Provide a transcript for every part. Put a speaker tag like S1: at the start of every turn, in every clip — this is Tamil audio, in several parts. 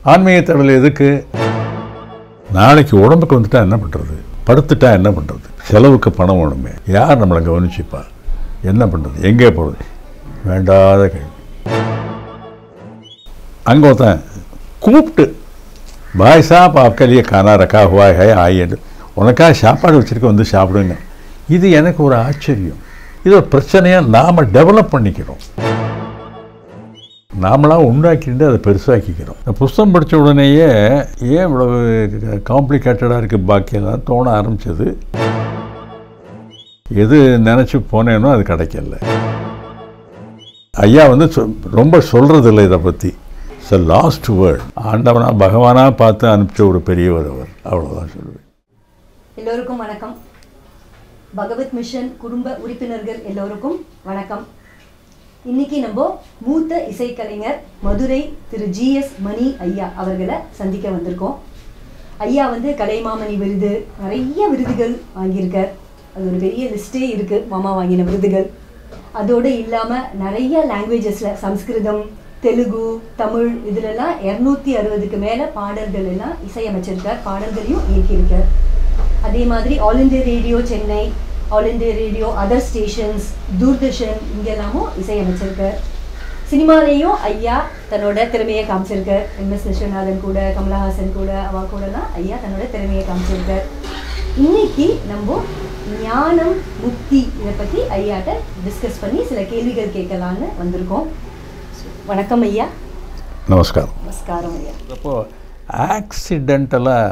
S1: ஆன்மீக தேடல் எதுக்கு நாளைக்கு உடம்புக்கு வந்துட்டா என்ன பண்ணுறது படுத்துட்டா என்ன பண்ணுறது செலவுக்கு பணம் வேணுமே யார் நம்மளை கவனிச்சுப்பா என்ன பண்ணுறது எங்கே போகிறது வேண்டாத கேள்வி அங்கே ஒருத்தன் கூப்பிட்டு பாய் சாப் आपके लिए खाना रखा हुआ है आइए உனக்காக சாப்பாடு வச்சுருக்க வந்து சாப்பிடுங்க இது எனக்கு ஒரு ஆச்சரியம் இது ஒரு பிரச்சனையாக நாம் டெவலப் பண்ணிக்கிறோம் நாமளாக உண்டாக்கிட்டு அதை பெருசாக்கிக்கிறோம் இந்த புஸ்தகம் படித்த உடனேயே ஏன் இவ்வளவு காம்ப்ளிகேட்டடாக இருக்குது பாக்கியெல்லாம் தோண ஆரம்பிச்சது எது நினச்சி போனேனோ அது கிடைக்கல ஐயா வந்து சொ- ரொம்ப சொல்கிறது இல்லை இதை பற்றி இட்ஸ் லாஸ்ட் வேர்ட் ஆண்டவனா பகவானா பார்த்து அனுப்பிச்ச ஒரு பெரியவர் அவர் அவ்வளோதான் சொல்லுவேன்
S2: எல்லோருக்கும் வணக்கம் பகவத் மிஷன் குடும்ப உறுப்பினர்கள் எல்லோருக்கும் வணக்கம் இன்னைக்கு நம்ம மூத்த இசைக்கலைஞர் மதுரை திரு ஜிஎஸ் மணி ஐயா அவர்களை சந்திக்க வந்திருக்கோம் ஐயா வந்து கலைமாமணி விருது நிறைய விருதுகள் வாங்கியிருக்கார் அது ஒரு பெரிய லிஸ்டே இருக்கு மாமா வாங்கின விருதுகள் அதோடு இல்லாமல் நிறைய லாங்குவேஜஸில் சம்ஸ்கிருதம் தெலுங்கு தமிழ் இதுலெல்லாம் இரநூத்தி அறுபதுக்கு மேலே பாடல்கள் எல்லாம் இசையமைச்சிருக்கார் பாடல்களையும் இயக்கியிருக்கார் அதே மாதிரி all India radio Chennai all India radio other stations Doordarshan இங்கெல்லாமும் இசையமைச்சிருக்கார் சினிமாலேயும் ஐயா தன்னோட திறமையை காமிச்சிருக்கார் எம்எஸ் விஸ்வநாதன் கூட கமலஹாசன் கூட அவ கூடலாம் ஐயா தன்னோட திறமையை காமிச்சிருக்கார் இன்னைக்கு நம்ம ஞானம் முக்தி இதை பற்றி ஐயாட்ட டிஸ்கஸ் பண்ணி சில கேள்விகள் கேட்கலான்னு வந்திருக்கோம் வணக்கம் ஐயா
S1: நமஸ்காரம்
S2: நமஸ்காரம் ஐயா
S1: அப்போ ஆக்சிடென்டலாக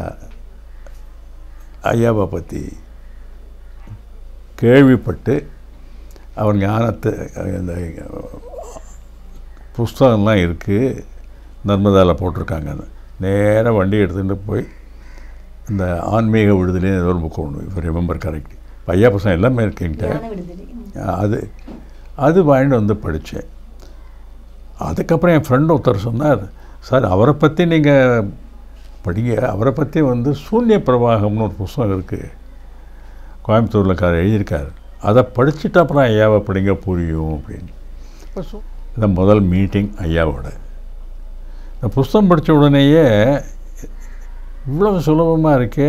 S1: ஐயாவை பற்றி கேள்விப்பட்டு அவர் ஞானத்தை இந்த புஸ்தகம்லாம் இருக்குது நர்மதாவில் போட்டிருக்காங்க நேராக வண்டி எடுத்துகிட்டு போய் இந்த ஆன்மீக விடுதலைன்னு ஏதோ ஒரு புக் ஒன்று இப்போ ரிமெம்பர் கரெக்ட் ஐயா புஸ்தகம் எல்லாமே இருக்குங்கிட்ட
S2: ஞான விடுதலை
S1: அது அது வாங்கிட்டு வந்து படித்தேன் அதுக்கப்புறம் என் ஃப்ரெண்டு ஒருத்தர் சொன்னார் சார் அவரை பற்றி நீங்கள் படிங்க அவரை பற்றி வந்து சூன்ய பிரவாகம்னு ஒரு புஸ்தகம் இருக்குது கோயம்புத்தூரில் கார் எழுதியிருக்கார் அதை படிச்சுட்டு அப்புறம் ஐயாவை படிங்க புரியும் அப்படின்னு இப்ப சு- இந்த முதல் மீட்டிங் ஐயாவோட இந்த புஸ்தகம் படித்த உடனேயே இவ்வளவு சுலபமாக இருக்கே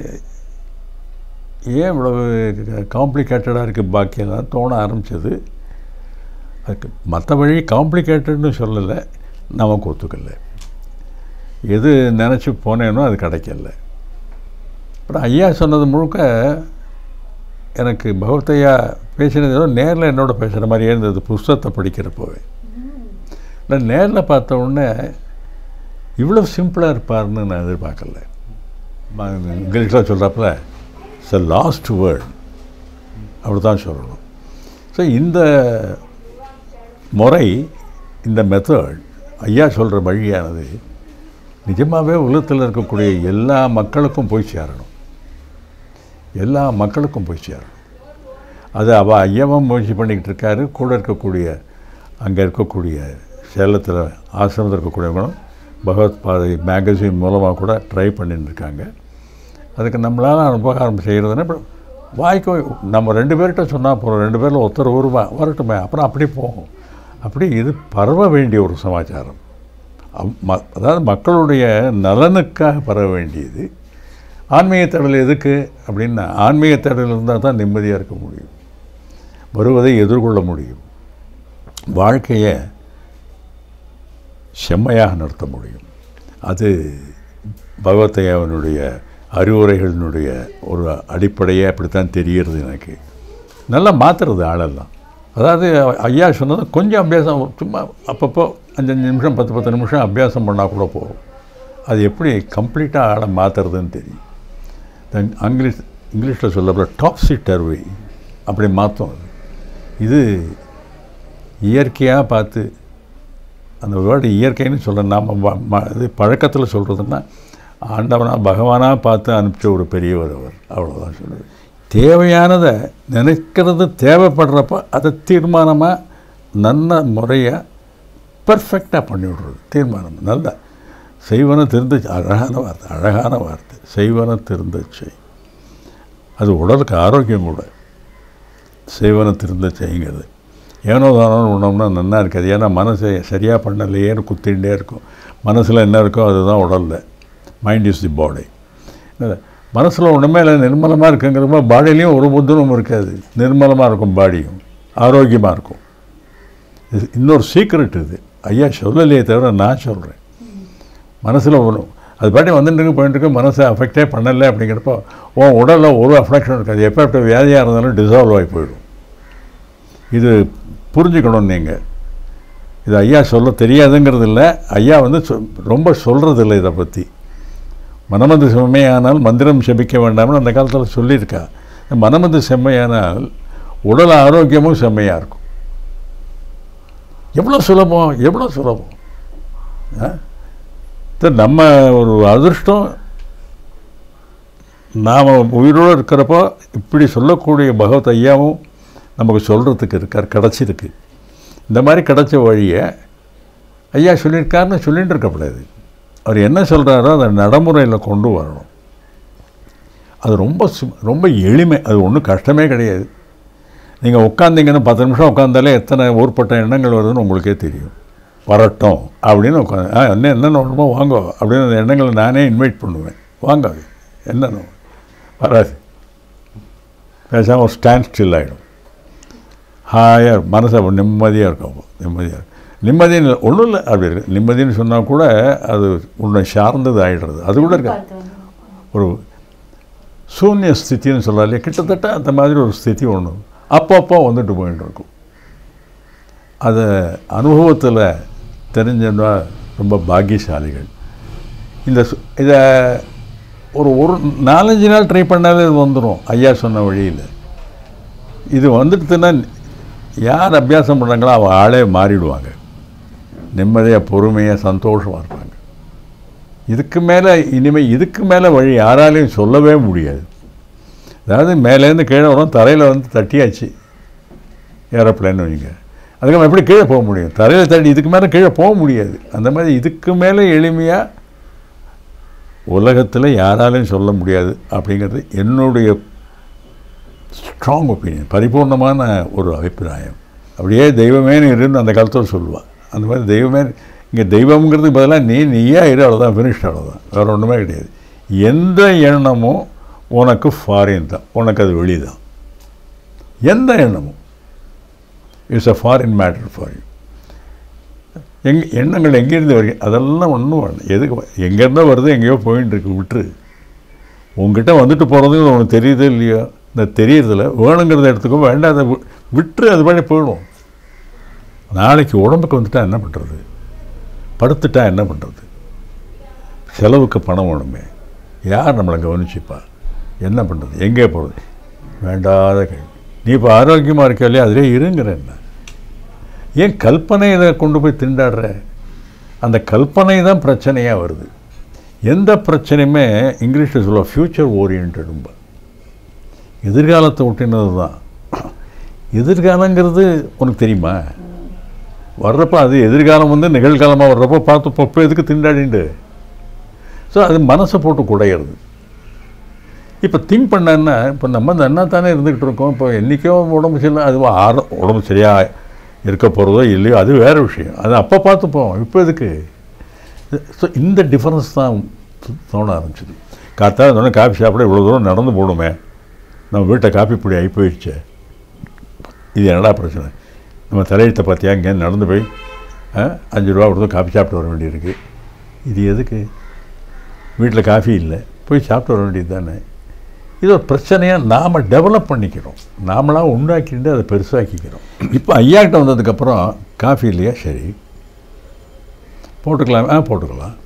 S1: ஏன் இவ்வளவு காம்ப்ளிகேட்டடாக இருக்குது பாக்கியெல்லாம் தோண ஆரம்பிச்சது அதுக்கு மற்ற வழி காம்ப்ளிகேட்டட்னு சொல்லலை நமக்கு ஒத்துக்கல எது நினச்சி போனேனோ அது கிடைக்கல அப்புறம் ஐயா சொன்னது முழுக்க எனக்கு பகவத்தையா பேசினது ஏதோ நேரில் என்னோட பேசுகிற மாதிரியே இருந்தது புஸ்தகத்தை படிக்கிறப்போவே நான் நேரில் பார்த்த உடனே இவ்வளோ சிம்பிளாக இருப்பார்னு நான் எதிர்பார்க்கல ம- இங்கிலீஷில் சொல்கிறப்பல இட்ஸ் a லாஸ்ட் வேர்ட் அப்படி தான் சொல்லணும் ஸோ இந்த முறை இந்த மெத்தட் ஐயா சொல்கிற வழியானது நிஜமாகவே உலகத்தில் இருக்கக்கூடிய எல்லா மக்களுக்கும் போய் சேரணும் எல்லா மக்களுக்கும் போய் சேரணும் அது அவள் ஐயாவும் முயற்சி பண்ணிக்கிட்டு இருக்காரு கூட இருக்கக்கூடிய அங்கே இருக்கக்கூடிய சேலத்தில் ஆசிரமத்தில் இருக்கக்கூடியவங்களும் பகவத் பாதை மேகசின் மூலமாக கூட ட்ரை பண்ணிட்டு இருக்காங்க அதுக்கு நம்மளால் உபகாரம் செய்கிறதுனா இப்போ வாய்க்கு நம்ம ரெண்டு பேர்கிட்ட சொன்னால் போகிறோம் ரெண்டு பேரில் ஒருத்தர் ஒரு வா- வரட்டுமே அப்புறம் அப்படி போகும் அப்படி இது பரவ வேண்டிய ஒரு சமாச்சாரம் அம்- ம- அதாவது மக்களுடைய நலனுக்காக பரவ வேண்டியது ஆன்மீக தேடல் எதுக்கு அப்படின்னா ஆன்மீக தேடல் இருந்தால் தான் நிம்மதியாக இருக்க முடியும் வருவதை எதிர்கொள்ள முடியும் வாழ்க்கையை செம்மையாக நடத்த முடியும் அது பகவத்தையாவினுடைய அறிவுரைகளினுடைய ஒரு அடிப்படையே அப்படித்தான் தெரிகிறது எனக்கு நல்லா மாற்றுறது ஆளெல்லாம் அதாவது ஐயா சொன்னது கொஞ்சம் அபியாசம் சும்மா அப்பப்போ அஞ்சஞ்சு நிமிஷம் பத்து பத்து நிமிஷம் அபியாசம் பண்ணால் கூட போகும் அது எப்படி கம்ப்ளீட்டாக ஆளை மாற்றுறதுன்னு தெரியும் தென் இங்கிலீஷ் இங்கிலீஷில் சொல்லப்போ டாப்ஸி டர்வி அப்படி மாற்றும் அது இது இயற்கையாக பார்த்து அந்த வேர்டு இயற்கைன்னு சொல்ல நாம் இது பழக்கத்தில் சொல்கிறதுன்னா ஆண்டவனாக பகவானாக பார்த்து அனுப்பிச்ச ஒரு பெரியவர் அவர் அவ்வளோதான் சொல்லுது தேவையானதை நினைக்கிறது தேவைப்படுறப்ப அதை தீர்மானமாக நல்ல முறையாக பர்ஃபெக்டாக பண்ணி விடுறது தீர்மானம் நல்ல செய்வன திருந்த அழகான வார்த்தை அழகான வார்த்தை செய்வன திருந்த செய் அது உடலுக்கு ஆரோக்கியம் கூட செய்வன திருந்த செய்யுங்கிறது ஏனோ தானோ உணவுனா நல்லா இருக்காது ஏன்னா மனசை சரியாக பண்ணலையேன்னு குத்திகிட்டே இருக்கும் மனசில் என்ன இருக்கோ அதுதான் உடலில் மைண்ட் இஸ் தி பாடி மனசில் ஒன்றுமே இல்லை நிர்மலமாக இருக்குங்கிறப்ப பாடியிலையும் ஒரு புத்தனும் இருக்காது நிர்மலமாக இருக்கும் பாடியும் ஆரோக்கியமாக இருக்கும் இது இன்னொரு சீக்ரெட் இது ஐயா சொல்லலையே தவிர நான் சொல்கிறேன் மனசில் ஒரு அது பாட்டி வந்துட்டு இருக்கு போயிட்டு இருக்கு மனசை அஃபெக்டே பண்ணலை அப்படிங்கிறப்போ உன் உடலில் ஒரு அஃபெக்ஷன் இருக்காது எப்போ எப்போ வியாதியாக இருந்தாலும் டிசால்வ் ஆகி போயிடும் இது புரிஞ்சுக்கணும் நீங்கள் இது ஐயா சொல்ல தெரியாதுங்கிறது இல்லை ஐயா வந்து சொ ரொம்ப சொல்கிறது இல்லை இதை பற்றி மனமது செம்மையானால் மந்திரம் செபிக்க வேண்டாம்னு அந்த காலத்தில் சொல்லியிருக்கா மனமது செம்மையானால் உடல் ஆரோக்கியமும் செம்மையாக இருக்கும் எவ்வளோ சுலபம் எவ்வளோ சுலபம் ஆ? இது நம்ம ஒரு அதிர்ஷ்டம் நாம் உயிரோடு இருக்கிறப்போ இப்படி சொல்லக்கூடிய பகவத் ஐயாவும் நமக்கு சொல்கிறதுக்கு இருக்கார் கிடச்சிருக்கு இந்த மாதிரி கிடச்ச வழியை ஐயா சொல்லியிருக்காருன்னு சொல்லிட்டு இருக்கக்கூடாது அவர் என்ன சொல்கிறாரோ அதை நடைமுறையில் கொண்டு வரணும் அது ரொம்ப sim- ரொம்ப எளிமை அது ஒன்றும் கஷ்டமே கிடையாது நீங்கள் உட்காந்தீங்கன்னா பத்து நிமிஷம் உட்காந்தாலே எத்தனை ஊர்பட்ட எண்ணங்கள் வருதுன்னு உங்களுக்கே தெரியும் வரட்டும் அப்படின்னு உட்காந்து ஆ என்ன என்னென்ன வேணுமோ வாங்க அப்படின்னு அந்த எண்ணங்களை நானே இன்வைட் பண்ணுவேன் வாங்க என்னென்ன வராது பேசாமல் ஒரு ஸ்டாண்ட் ஸ்டில் ஆகிடும் ஹாயாக மனசை நிம்மதியாக இருக்கும் அப்போ நிம்மதியாக இருக்கும் நிம்மதின்னு ஒன்றும் இல்லை அப்படி இருக்கு நிம்மதின்னு சொன்னால் கூட அது உன்னை சார்ந்தது ஆகிடுறது அது கூட இருக்காது
S2: பார்த்து வந்து.
S1: ஒரு சூன்ய ஸ்திதின்னு சொல்லலையே கிட்டத்தட்ட அந்த மாதிரி ஒரு ஸ்திதி ஒன்று அப்பப்போ வந்துட்டு போயிட்டு இருக்கும் அதை அனுபவத்தில் தெரிஞ்சா ரொம்ப பாக்கியசாலிகள் இந்த சு- இதை ஒரு ஒரு நாலஞ்சு நாள் ட்ரை பண்ணாலே இது வந்துடும் ஐயா சொன்ன வழியில் இது வந்துடுதுன்னா யார் அபியாசம் பண்ணுறாங்களோ அவன் ஆளே மாறிடுவாங்க நிம்மதியாக பொறுமையாக சந்தோஷமாக இருப்பாங்க இதுக்கு மேலே இனிமேல் இதுக்கு மேலே வழி யாராலையும் சொல்லவே முடியாது அதாவது மேலேருந்து கீழே வரும் தரையில் வந்து தட்டியாச்சு ஏரோப்ளேன் வைங்க அதுக்கப்புறம் எப்படி கீழே போக முடியும் தரையில் தட்டி இதுக்கு மேலே கீழே போக முடியாது அந்த மாதிரி இதுக்கு மேலே எளிமையாக உலகத்தில் யாராலையும் சொல்ல முடியாது அப்படிங்கிறது என்னுடைய ஸ்ட்ராங் ஒப்பீனியன் பரிபூர்ணமான ஒரு அபிப்பிராயம் அப்படியே தெய்வமேனு இருன்னு அந்த காலத்தில் சொல்லுவாள் அந்த மாதிரி தெய்வமே இங்கே தெய்வம்ங்கிறதுக்கு பதிலாக நீ நீயா இரு அவ்வளோதான் ஃபினிஷ் அவ்வளோதான் வேறு ஒன்றுமே கிடையாது எந்த எண்ணமும் உனக்கு ஃபாரின் தான் உனக்கு அது வெளி தான் எந்த எண்ணமும் it's a foreign matter for you எங் எண்ணங்கள் எங்கேருந்து வருது அதெல்லாம் ஒன்றும் வேண்டாம் எதுக்கு எங்கேருந்தோ வருது எங்கேயோ போயின்னு இருக்கு விட்டுரு உங்ககிட்ட வந்துட்டு போகிறது உனக்கு தெரியுது இல்லையோ இந்த தெரியறதில்ல வேணுங்கிறத எடுத்துக்கோ வேண்டாத வி- விட்டுரு அது பாடி போயிடும் நாளைக்கு உடம்புக்கு வந்துட்டா என்ன பண்ணுறது படுத்துட்டா என்ன பண்ணுறது செலவுக்கு பணம் வேணுமே யார் நம்மளை கவனிச்சுப்பா என்ன பண்ணுறது எங்கே போகிறது வேண்டாத கேள்வி நீ இப்போ ஆரோக்கியமாக இருக்க இல்லையா அதிலே இருங்கிற என்ன ஏன் கல்பனையில் கொண்டு போய் திண்டாடுற அந்த கல்பனை தான் பிரச்சனையாக வருது எந்த பிரச்சனையுமே இங்கிலீஷில் சொல்ல ஃப்யூச்சர் ஓரியன்டும்ப எதிர்காலத்தை ஒட்டினது தான் எதிர்காலங்கிறது உனக்கு தெரியுமா வர்றப்போ அது எதிர்காலம் வந்து நிகழ்காலமாக வர்றப்போ பார்த்து இப்போ எதுக்கு திண்டாடிண்டு ஸோ அது மனசை போட்டு குடையிறது இப்போ திங்க் பண்ணேன்னா இப்போ நம்ம நன்னா தானே இருந்துக்கிட்டு இருக்கோம் இப்போ என்றைக்கோ உடம்பு சரியில்லை அது ஆற உடம்பு சரியாக இருக்க போகிறதோ இல்லையோ அது வேறு விஷயம் அது அப்போ பார்த்துப்போம் இப்போ எதுக்கு ஸோ இந்த டிஃப்ரென்ஸ் தான் தோ- தோண ஆரம்பிச்சது காத்தா இருந்தோடனே காஃபி சாப்பிட இவ்வளோ தூரம் நடந்து போகணுமே நம்ம வீட்டை காப்பி பொடி ஆகி போயிடுச்சே இது என்னடா பிரச்சனை நம்ம தலையெழுத்தை பார்த்தியா இங்கே நடந்து போய் ஆ, அஞ்சு ரூபா கொடுத்து காஃபி சாப்பிட்டு வர வேண்டியிருக்கு இது எதுக்கு வீட்டில் காஃபி இல்லை போய் சாப்பிட்டு வர வேண்டியது தானே இது ஒரு பிரச்சனையாக நாம் டெவலப் பண்ணிக்கிறோம் நாமளாக உண்டாக்கிட்டு அதை பெருசாக்கிக்கிறோம் இப்போ ஐயாக்கிட்ட வந்ததுக்கப்புறம் காஃபி இல்லையா சரி போட்டுக்கலாம் ஆ போட்டுக்கலாம்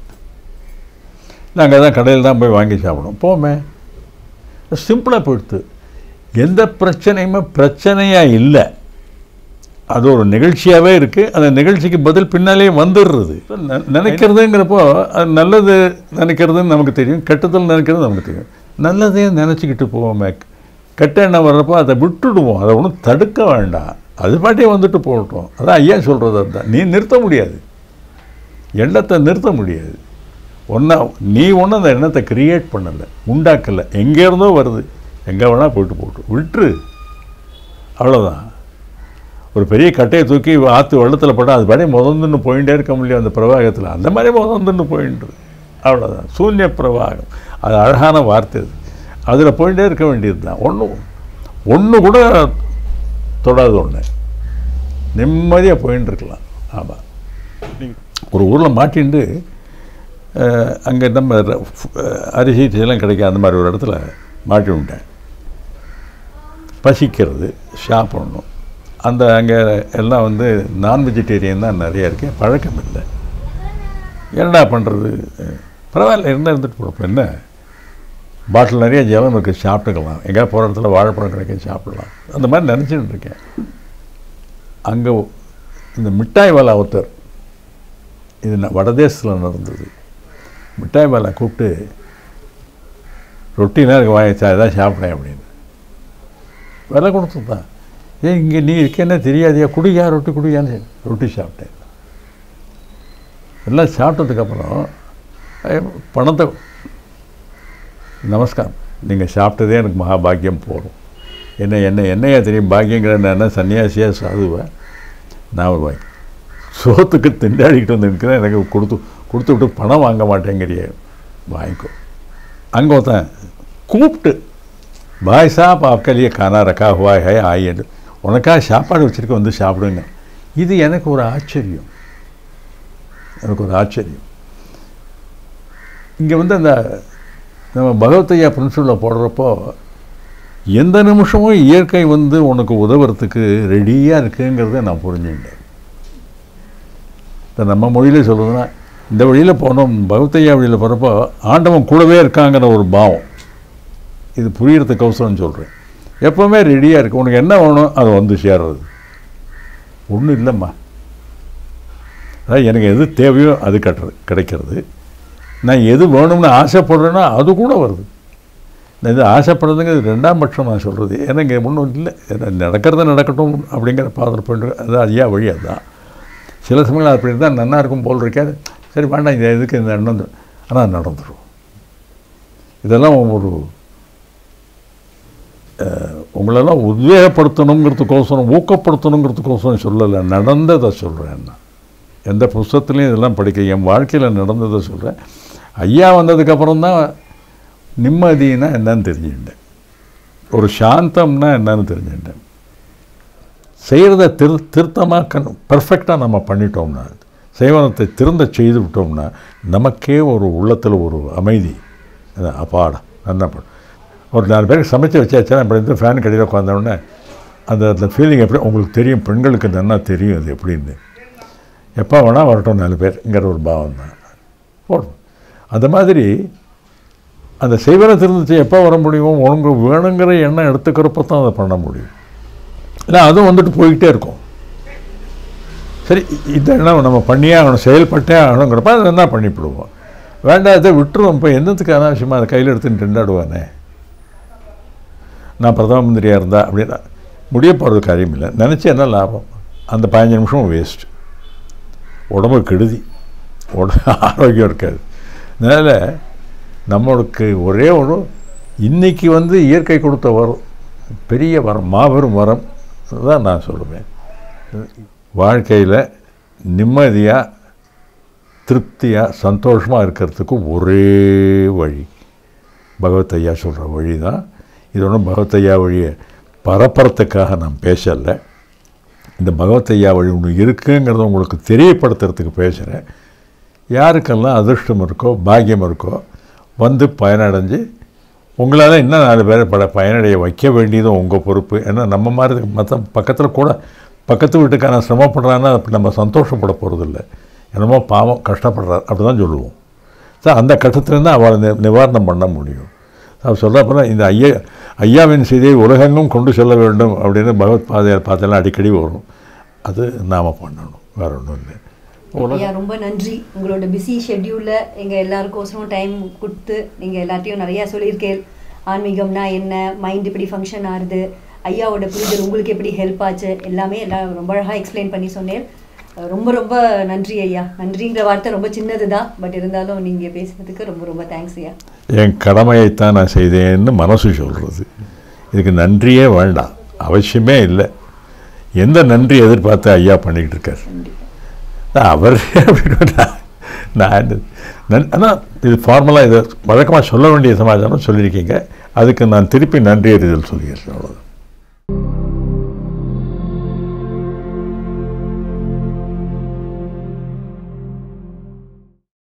S1: நாங்கள் தான் கடையில் தான் போய் வாங்கி சாப்பிடுவோம் போமே சிம்பிளாக போயிடுது எந்த பிரச்சனையுமே பிரச்சனையாக இல்லை அது ஒரு நிகழ்ச்சியாகவே இருக்குது அந்த நிகழ்ச்சிக்கு பதில் பின்னாலே வந்துடுறது ந- நினைக்கிறதுங்கிறப்போ அது நல்லது நினைக்கிறதுன்னு நமக்கு தெரியும் கெட்டதில் நினைக்கிறது நமக்கு தெரியும் நல்லதே நினச்சிக்கிட்டு போவோமே கெட்ட எண்ணம் வர்றப்போ அதை விட்டுடுவோம் அதை ஒன்றும் தடுக்க வேண்டாம் அது பாட்டே வந்துட்டு போகட்டும் அதான் ஐயா சொல்கிறது அதுதான் நீ நிறுத்த முடியாது எண்ணத்தை நிறுத்த முடியாது ஒன்றா நீ ஒன்றும் அந்த எண்ணத்தை கிரியேட் பண்ணலை உண்டாக்கலை எங்கேருந்தோ வருது எங்கே வேணால் போயிட்டு போட்டு விட்டுரு அவ்வளோதான் ஒரு பெரிய கட்டையை தூக்கி ஆற்று வெள்ளத்தில் போட்டால் அது படி முதந்துன்னு போயிட்டே இருக்க முடியும் அந்த பிரவாகத்தில் அந்த மாதிரி முதந்துன்னு போயின்றது அவ்வளோதான் சூன்ய பிரவாகம் அது அழகான வார்த்தை அது அதில் போயிட்டே இருக்க வேண்டியது தான் ஒன்றும் ஒன்று கூட தொடாது ஒன்று நிம்மதியாக போயின்னு இருக்கலாம் ஆமாம் ஒரு ஊரில் மாட்டிண்டு அங்கே நம்ம ர- ஃபு- அஹ், அரிசி இதெல்லாம் கிடைக்கும் அந்த மாதிரி ஒரு இடத்துல மாட்டி விட்டேன் பசிக்கிறது சாப்பிடணும் அந்த அங்கே எல்லாம் வந்து நான் வெஜிடேரியன் தான் நிறைய இருக்கு பழக்கம் இல்லை என்னடா பண்ணுறது பரவாயில்ல இருந்தால் இருந்துட்டு போகிறப்ப என்ன பாட்டில் நிறைய ஜலம் இருக்குது சாப்பிட்டுக்கலாம் எங்கேயா போகிற இடத்துல வாழைப்பழம் கிடைக்கும் சாப்பிடலாம் அந்த மாதிரி நினச்சிட்டு இருக்கேன் அங்கே இந்த மிட்டாய் வாலா ஒருத்தர் இது ந- வடதேசத்தில் நடந்தது மிட்டாய் வாலா கூப்பிட்டு ரொட்டிலாம் இருக்கு வாங்கிச்சா இதான் சாப்பிட்டேன் அப்படின்னு விலை கொடுத்து தான் ஏன் இங்கே நீ இருக்கேன்னே தெரியாதியா குடியா ரொட்டி குடியான்னு ரொட்டி சாப்பிட்டேன் எல்லாம் சாப்பிட்டதுக்கப்புறம் ஐயோ, பணத்தை நமஸ்காரம் நீங்கள் சாப்பிட்டதே எனக்கு மகாபாக்கியம் போதும் என்ன என்ன என்னையா தெரியும் பாக்கியங்கிற நான் என்ன சன்னியாசியா சாதுவா நான் ஒரு வாங்கி சோத்துக்கு திண்டாடிக்கிட்டு வந்து நிற்கிறேன் எனக்கு கொடுத்து கொடுத்து விட்டு பணம் வாங்க மாட்டேங்கிறிய வாங்கிக்கோ அங்கே ஒருத்தன் கூப்பிட்டு பாய் சாப் आपके लिए खाना रखा हुआ है आइए உனக்காக சாப்பாடு வச்சுருக்க வந்து சாப்பிடுங்க இது எனக்கு ஒரு ஆச்சரியம் எனக்கு ஒரு ஆச்சரியம் இங்கே வந்து அந்த நம்ம பகவத்தையா பிரின்சிபலில் போடுறப்போ எந்த நிமிஷமும் இயற்கை வந்து உனக்கு உதவுறதுக்கு ரெடியாக இருக்குங்கிறத நான் புரிஞ்சுட்டேன் இப்போ நம்ம மொழியிலே சொல்கிறதுனா இந்த வழியில் போனோம் பகவத்தையா வழியில் போகிறப்போ ஆண்டவன் கூடவே இருக்காங்கிற ஒரு பாவம் இது புரியறதுக்கு அவசரம் சொல்கிறேன் எப்போவுமே ரெடியாக இருக்கு உனக்கு என்ன வேணும் அது வந்து சேர்றது ஒன்றும் இல்லைம்மா அதான் எனக்கு எது தேவையோ அது கட்டுறது கிடைக்கிறது நான் எது வேணும்னு ஆசைப்படுறேனோ அது கூட வருது நான் இது ஆசைப்படுறதுங்கிறது ரெண்டாம் பட்சம் நான் சொல்கிறது ஏன்னா இங்கே ஒன்றும் இல்லை ஏன்னா நடக்கிறது நடக்கட்டும் அப்படிங்கிற பாத்திரம் போயிட்டு அது ஐயா வழி அதுதான் சில சமயங்கள் அப்படி இருந்தால் நல்லா இருக்கும் போல் இருக்காது சரி வேண்டாம் இது எதுக்கு இந்த எண்ணம் ஆனால் நடந்துடும் இதெல்லாம் ஒரு அஹ், உங்களெல்லாம் உத்வேகப்படுத்தணுங்கிறதுக்கோசரம் ஊக்கப்படுத்தணுங்கிறதுக்கோசரம் சொல்லலை நடந்ததை சொல்கிறேன் நான் எந்த புஸ்தகத்துலையும் இதெல்லாம் படிக்க என் வாழ்க்கையில் நடந்ததை சொல்கிறேன் ஐயா வந்ததுக்கப்புறம் தான் நிம்மதினா என்னன்னு தெரிஞ்சுக்கிட்டேன் ஒரு சாந்தம்னா என்னன்னு தெரிஞ்சுக்கிட்டேன் செய்கிறத திரு திருத்தமாக கண் பர்ஃபெக்டாக நம்ம பண்ணிட்டோம்னா செய்வனத்தை திருந்த செய்து விட்டோம்னா நமக்கே ஒரு உள்ளத்தில் ஒரு அமைதி அது அப்பாடா நல்லா படும் ஒரு நாலு பேருக்கு சமைச்சு வச்சாச்சா இப்படி இருந்து ஃபேன் கடையில் உட்காந்தோடனே அந்த அந்த ஃபீலிங் எப்படி உங்களுக்கு தெரியும் பெண்களுக்கு நல்லா தெரியும் அது எப்படின்னு எப்போ வேணால் வரட்டும் நாலு பேர்ங்கிற ஒரு பாவம் தான் போடும் அந்த மாதிரி அந்த செய்வன திருந்துச்சு எப்போ வர முடியும் உனக்கு வேணுங்கிற எண்ணம் எடுத்துக்கிறப்ப தான் அதை பண்ண முடியும் இல்லை அதுவும் வந்துட்டு போய்கிட்டே இருக்கும் சரி இ- இந்த எண்ணம் நம்ம பண்ணியே ஆகணும் செயல்பட்டே ஆகணுங்கிறப்ப அதை என்ன பண்ணிவிடுவோம் வேண்டாம் இதை விட்டுருவோம் இப்போ என்னத்துக்கு அனாவசியமாக அதை கையில் எடுத்துன்னு திண்டாடுவானே நான் பிரதம மந்திரியாக இருந்தா அப்படின்னா முடிய போகிறது காரியம் இல்லை நினச்சி என்ன லாபம் அந்த பதினஞ்சு நிமிஷம் வேஸ்ட் உடம்பு கெடுதி உடம்பு ஆரோக்கியம் இருக்காது அதனால் நம்மளுக்கு ஒரே ஒரு இன்னைக்கு வந்து இயற்கை கொடுத்த வரம் பெரிய வரம் மாபெரும் வரம் தான் நான் சொல்லுவேன் வாழ்க்கையில் நிம்மதியாக திருப்தியாக சந்தோஷமாக இருக்கிறதுக்கு ஒரே வழி பகவத் ஐயா சொல்கிற வழி தான் இது ஒன்றும் பகவத் ஐயா வழியை பரப்புறதுக்காக நான் பேசலை இந்த பகவத் ஐயா வழி ஒன்று இருக்குங்கிறத உங்களுக்கு தெரியப்படுத்துறதுக்கு பேசுகிறேன் யாருக்கெல்லாம் அதிர்ஷ்டம் இருக்கோ பாக்கியம் இருக்கோ வந்து பயனடைஞ்சு உங்களால் இன்னும் நாலு பேரை பட பயனடைய வைக்க வேண்டியதும் உங்கள் பொறுப்பு ஏன்னா நம்ம மாதிரி மற்ற பக்கத்தில் கூட பக்கத்து வீட்டுக்கான சிரமப்படுறான்னா அப்படி நம்ம சந்தோஷப்பட போகிறதில்ல என்னமோ பாவம் கஷ்டப்படுறார் அப்படி தான் சொல்லுவோம் சார் அந்த கட்டத்துலேருந்து அவளை நி நிவாரணம் பண்ண முடியும் அவர் சொல்கிறப்ப இந்த ஐயா ஐயாவின் செய்தியை உலகெங்கும் கொண்டு செல்ல வேண்டும் அப்படின்னு பகவத் பாதையில் பார்த்தெல்லாம் அடிக்கடி வரும் அது நாம் பண்ணணும் வேறு ஒன்றும் இல்லை
S2: ஐயா ரொம்ப நன்றி உங்களோட பிஸி ஷெட்யூலில் எங்கள் எல்லாருக்கோசரம் டைம் கொடுத்து நீங்கள் எல்லாத்தையும் நிறையா சொல்லியிருக்கேன் ஆன்மீகம்னா என்ன மைண்ட் இப்படி ஃபங்க்ஷன் ஆகுது ஐயாவோட புரிதல் உங்களுக்கு எப்படி ஹெல்ப் ஆச்சு எல்லாமே எல்லாம் ரொம்ப அழகாக எக்ஸ்பிளைன் பண்ணி சொன்னேன் அஹ் ரொம்ப ரொம்ப நன்றி ஐயா நன்றிங்கிற வார்த்தை ரொம்ப சின்னது தான் பட் இருந்தாலும் நீங்கள் பேசுனதுக்கு ரொம்ப ரொம்ப தேங்க்ஸ் ஐயா
S1: என் கடமையைத்தான் நான் செய்தேன்னு மனசு சொல்கிறது இதுக்கு நன்றியே வேண்டாம் அவசியமே இல்லை எந்த நன்றி எதிர்பார்த்து ஐயா பண்ணிக்கிட்டு இருக்கார் நான் அவர் அப்படின்னு நான் நான் என்ன- நன் ஆனால் இது ஃபார்மலாக இது வழக்கமாக சொல்ல வேண்டிய சமாச்சாரம் சொல்லியிருக்கீங்க அதுக்கு நான் திருப்பி நன்றி அறிதல் சொல்லிடுறேன் அவ்வளோதான்